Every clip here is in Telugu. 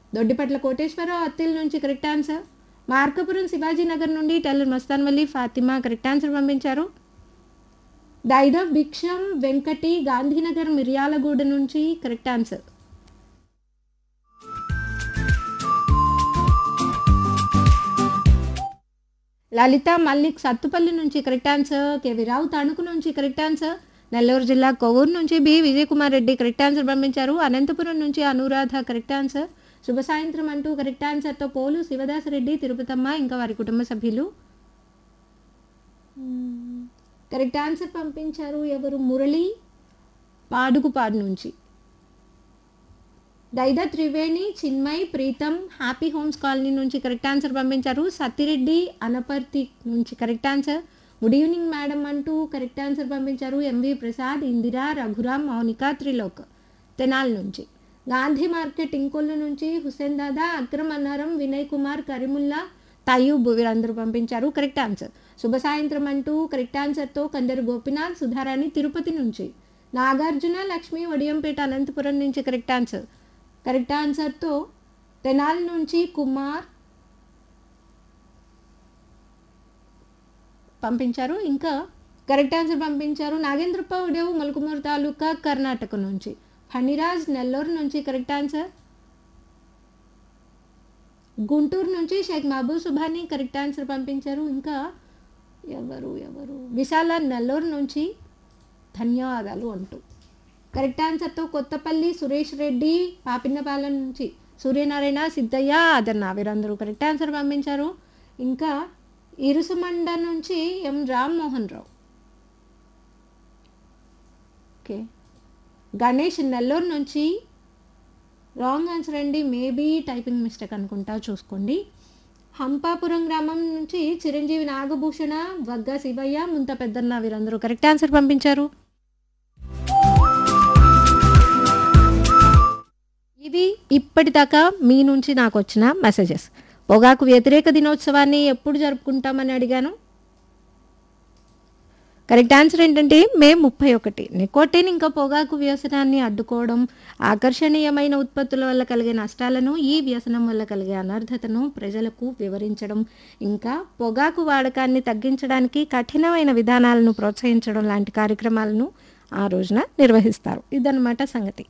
దొడ్డిపట్ల కోటేశ్వరరావు అత్తిల్ నుంచి కరెక్ట్ ఆన్సర్ మార్కపురం శివాజీనగర్ నుండి టెల్లర్ మస్తాన్వల్లి ఫాతిమా కరెక్ట్ ఆన్సర్ పంపించారు దైదవ్ భిక్షం వెంకటి గాంధీనగర్ మిర్యాలగూడ నుంచి కరెక్ట్ ఆన్సర్ లలిత మల్లిక్ సత్తుపల్లి నుంచి correct answer KV Rao Tanuku నుంచి కరెక్ట్ ఆన్సర్ నెల్లూరు జిల్లా కొవ్వూరు నుంచి B Vijayakumar Reddy correct answer పంపించారు అనంతపురం నుంచి అనురాధ కరెక్ట్ ఆన్సర్ శుభ సాయంత్రం అంటూ కరెక్ట్ ఆన్సర్తో పోలు శివదాసరెడ్డి తిరుపతమ్మ ఇంకా వారి కుటుంబ సభ్యులు మ్మ్. కరెక్ట్ ఆన్సర్ పంపించారు ఎవరు మురళి పాడుగుపాడు నుంచి దైద Triveni Chinmay Pritam happy homes colony నుంచి కరెక్ట్ ఆన్సర్ పంపించారు సత్తిరెడ్డి అనపర్తి నుంచి correct answer good evening madam అంటూ కరెక్ట్ ఆన్సర్ పంపించారు ఎంవి ప్రసాద్ ఇందిరా రఘురామ్ మౌనిక త్రిలోక్ తెనాల్ నుంచి గాంధీ మార్కెట్ ఇంకొల్లు నుంచి హుసేన్ దాదా అక్రమ్ అన్నారం వినయ్ కుమార్ కరీముల్లా తయూబ్ వీరందరూ పంపించారు కరెక్ట్ ఆన్సర్ శుభ సాయంత్రం అంటూ కరెక్ట్ ఆన్సర్తో కందరు గోపినాథ్ సుధారాణి తిరుపతి నుంచి నాగార్జున లక్ష్మి వడియంపేట అనంతపురం నుంచి కరెక్ట్ ఆన్సర్ కరెక్ట్ ఆన్సర్తో తెనాలి నుంచి కుమార్ పంపించారు ఇంకా కరెక్ట్ ఆన్సర్ పంపించారు నాగేంద్రప్ప ఉడేవు మలుకుమూరు తాలూకా కర్ణాటక నుంచి ఫణిరాజ్ నెల్లూరు నుంచి కరెక్ట్ ఆన్సర్ గుంటూరు నుంచి షేక్ మహబూబ్ సుభాని కరెక్ట్ ఆన్సర్ పంపించారు ఇంకా ఎవరు ఎవరు విశాల నెల్లూరు నుంచి ధన్యవాదాలు అంటూ కరెక్ట్ ఆన్సర్తో కొత్తపల్లి సురేష్ రెడ్డి పాపిన్నపాలెం నుంచి సూర్యనారాయణ సిద్ధయ్య అదన్న వీరందరూ కరెక్ట్ ఆన్సర్ పంపించారు ఇంకా ఇరుసుమండ నుంచి ఎం రామ్మోహన్ రావు ఓకే గణేష్ నెల్లూరు నుంచి రాంగ్ ఆన్సర్ అండి మేబీ టైపింగ్ మిస్టేక్ అనుకుంటా చూసుకోండి హంపాపురం గ్రామం నుంచి చిరంజీవి నాగభూషణ వగ్గ శివయ్య ముంత పెద్దన్న వీరందరూ కరెక్ట్ ఆన్సర్ పంపించారు ఇవి ఇప్పటిదాకా మీ నుంచి నాకు వచ్చిన మెసేజెస్ పొగాకు వ్యతిరేక దినోత్సవాన్ని ఎప్పుడు జరుపుకుంటామని అడిగాను కరెక్ట్ ఆన్సర్ ఏంటంటే మే ముప్పై ఒకటి నికోటిన్ ఇంకా పొగాకు వ్యసనాన్ని అడ్డుకోవడం ఆకర్షణీయమైన ఉత్పత్తుల వల్ల కలిగే నష్టాలను ఈ వ్యసనం వల్ల కలిగే అనర్హతను ప్రజలకు వివరించడం ఇంకా పొగాకు వాడకాన్ని తగ్గించడానికి కఠినమైన విధానాలను ప్రోత్సహించడం లాంటి కార్యక్రమాలను ఆ రోజున నిర్వహిస్తారు ఇదన్నమాట సంగతి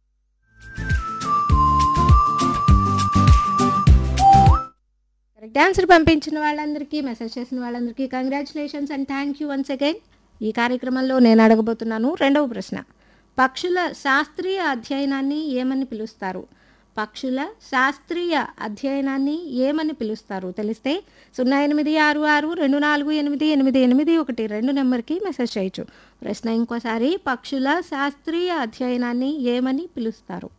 కరెక్ట్ ఆన్సర్ పంపించిన వాళ్ళందరికీ మెసేజ్ చేసిన వాళ్ళందరికీ congratulations and thank you once again ఈ కార్యక్రమంలో నేను అడగబోతున్నాను రెండవ ప్రశ్న పక్షుల శాస్త్రీయ అధ్యయనాన్ని ఏమని పిలుస్తారు పక్షుల శాస్త్రీయ అధ్యయనాన్ని ఏమని పిలుస్తారు తెలిస్తే సున్నా ఎనిమిది ఆరు ఆరు రెండు నాలుగు ఎనిమిది ఎనిమిది ఎనిమిది ఒకటి రెండు నెంబర్కి మెసేజ్ చేయొచ్చు ప్రశ్న ఇంకోసారి పక్షుల శాస్త్రీయ అధ్యయనాన్ని ఏమని పిలుస్తారు